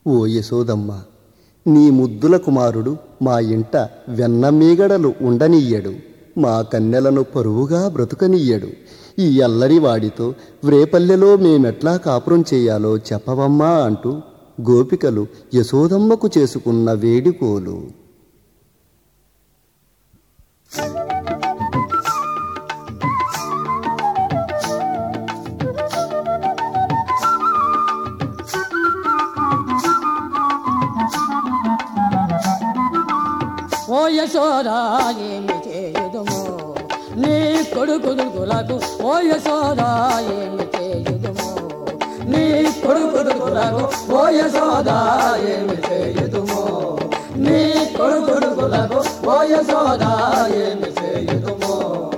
ఓ యశోదమ్మ నీ ముద్దుల కుమారుడు మా ఇంట వెన్నమీగడలు ఉండనియ్యడు మా కన్నెలను పరువుగా బ్రతుకనియ్యడు ఈ అల్లరి వాడితో వ్రేపల్లెలో మేమెట్లా కాపురం చేయాలో చెప్పవమ్మా అంటూ గోపికలు యశోదమ్మకు చేసుకున్న వేడుకోలు ఓ యశోదా ఏమి చేయుదుము నీ కొడుకులకు ఓ యశోదా ఏమి చేయుదుము నీ కొడుకులకు ఓ యశోదా ఏమి చేయుదుము నీ కొడుకులకు ఓ యశోదా ఏమి చేయుదుము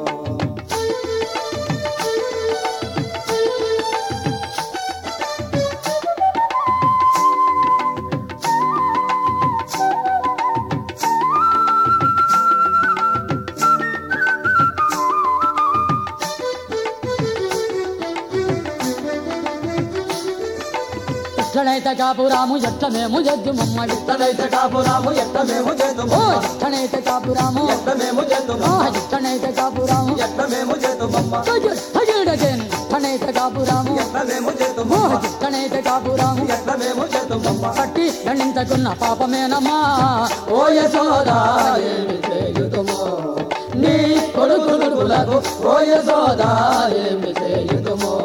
ఇట్లనైతే కాపురాము ఎట్ల మేము జద్దుమమ్మ ఇట్లనైతే కాపురాము ఎట్ల మేము చేతుము ఓ ఇట్లనైతే కాపురాము ఎట్ల మేము చేతుము ఆ ఇట్లనైతే కాపురాము ఎట్ల మేము చేతుమమ్మ తగిడగేని ఇట్లనైతే కాపురాము ఎట్ల మేము ఓ చేతుము ఇట్లనైతే కాపురాము ఎట్ల మేము చేతుమమ్మ కట్టి గణించకున్న పాపమేనమ్మా ఓ యశోదా ఏమి చేయుదుము నీ కొడుకులకు ఓ యశోదా ఏమి చేయుదుము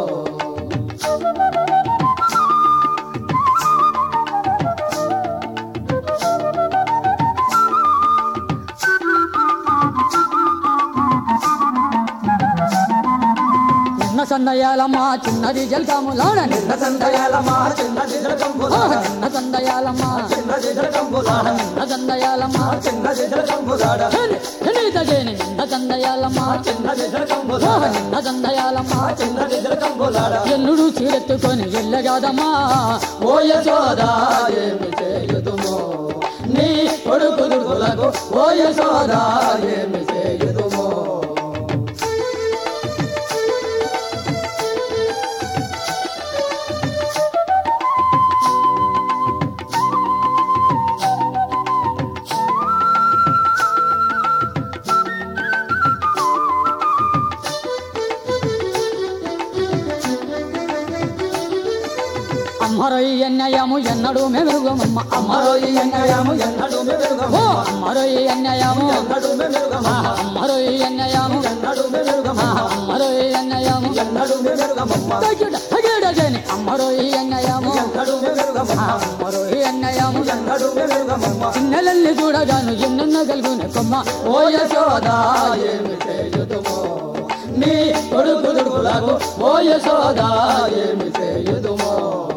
చిన్న సన్నయాలమ్మా చిన్నది జల్కాములాడ చిన్న సందయాలమా చిన్న దిశకంబులా చిన్న సన్నయాలమ్మా చిన్న దిశకంబులాడ చిన్న సన్నయాలమ్మా చిన్న దిశకంబులాడ గణితగేని చిన్న సన్నయాలమ్మా చిన్న దిశకంబులాడ చిన్న సన్నయాలమ్మా చిన్న దిశకంబులాడ ఎల్లుడు చీరెత్తుకొని ఎల్లగాదమ్మా ఓ యశోదా ఏమి చేయుదుము నీ కొడుకులకు ఓ యశోదా ఏమి చేయుదుము అమ్మరొయ్య అన్యాయము ఎన్నడూ మెరుగుమమ్మ అమ్మరో ఈ అన్యాయము ఎన్నడూ ఓ మెరుగము అమ్మరొయ్య అన్యాయము ఎన్నడూ మెరుగము అమ్మరొయ్య అన్యాయము ఎన్నడూ మెరుగము అమ్మరొయ్య అన్యాయము ఎన్నడూ మెరుగమమ్మ తగిడ తగిడగేని అమ్మరొయ్య అన్యాయము ఎన్నడూ మెరుగమమ్మ అమ్మరొయ్య అన్యాయము ఎన్నడూ మెరుగమమ్మ చిన్నలల్ని చూడగాను ఎన్నెన్న కలుగునే కొమ్మ ఓ యశోదా ఏమి చేయుదుము నీ కొడుకులకు ఓ యశోదా ఏమి చేయుదుము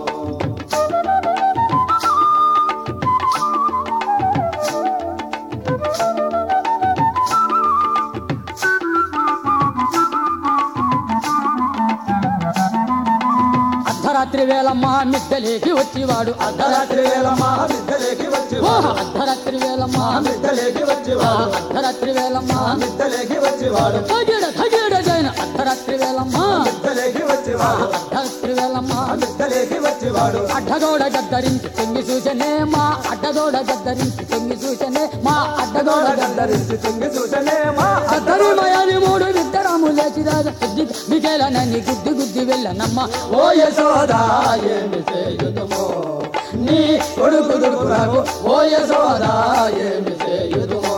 అర్ధరాత్రి వేళమ్మ మిద్దలేకి వచ్చివాడు అర్ధరాత్రి వేళ మా మిద్దలేకి వచ్చి ఓ అర్ధరాత్రి వేళమ్మ మిద్దలేకి వచ్చివాడు అర్ధరాత్రి వేళమ్మ మిద్దలేకి వచ్చివాడు తగిడ తగిడ జైన అర్ధరాత్రి వేళమ్మ మిద్దలేకి వచ్చివాడు అర్ధరాత్రి వేళమ్మ మిద్దలేకి వచ్చివాడు అడ్డగోడ గద్దరించి తొంగి చూసనే మా అడ్డగోడ గద్దరించి తొంగి చూసనే మా అడ్డగోడ గద్దరి గద్దరించి తుంగి చూసనే మా గద్దరి మయాని మూడు విత్తరాము లేచిరాజ బుద్ధి మిగేలనని గుద్ది గుద్ది వెళ్ళనమ్మ ఓ యశోదా ఏమి చేయుదుము నీ కొడుకులకు ఓ యశోదా ఏమి చేయుదుము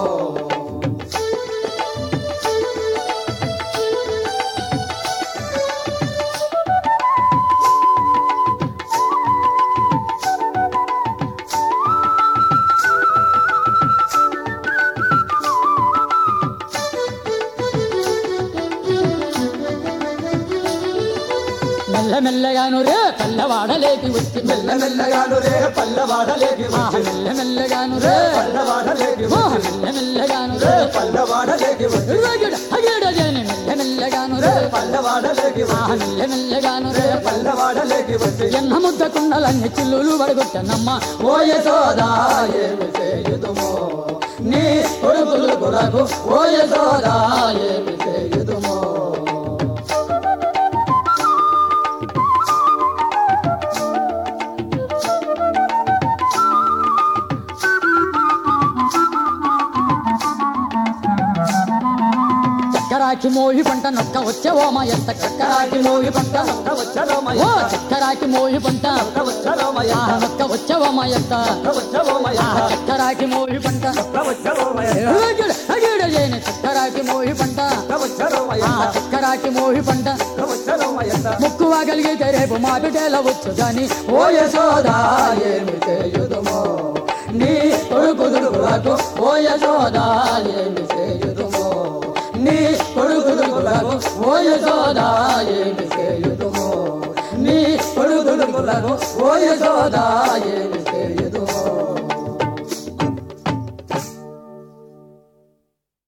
మెల్లమెల్లగాను రే పల్లవాడలేకి వచ్చి మెల్లమెల్లగాను రే పల్లవాడలేకి ఆ వచ్చి మెల్లమెల్లగాను రే పల్లవాడలేకి ఆ వచ్చి మెల్లమెల్లగాను రే రే పల్లవాడలేకి వచ్చి రగిడ హగిడ జని మెల్లమెల్లగాను రే పల్లవాడలేకి ఆ వచ్చి మెల్లమెల్లగాను రే పల్లవాడలేకి వచ్చి ఎన్న ముద్ద కుండలన్నీ చిల్లులు పడగొట్టనమ్మ ఓ యశోదా ఏమి చేయుదుము నీ కొడుకులకు ఓ యశోదా ఏమి చేయుదుము మోహి పంట నొక్క వచ్చేవో మా ఎంత చక్కరాకి మోహి పంట వచ్చారో ఓ మయ్య చక్కరాకి మోహి పంట వచ్చారో మయ్య ఆ నొక్క వచ్చేవో మా ఎంత వచ్చారో మయ్య ఆ చక్కరాకి మోహి పంట వచ్చారో మయ్య అగిడ అగిడ చేయని చక్కరాకి మోహి పంట వచ్చారో మయ్య ఆ చక్కరాకి మోహి పంట వచ్చారో మయ్య ముక్కువాగలిగితే రేపు మా బిడ్డల వచ్చు గాని ఓ యశోదా ఏమి చేయుదుమో నీ కొడుకుదురుకులకు ఓ యశోదా ఏమి చేయుదుమో నీ కొడుకుదురుకులకు ఓ యశోదా ఏమి చేయుదుమో నీ కొడుకుదురుకులకు ఓ యశోదా ఏమి చేయుదుమో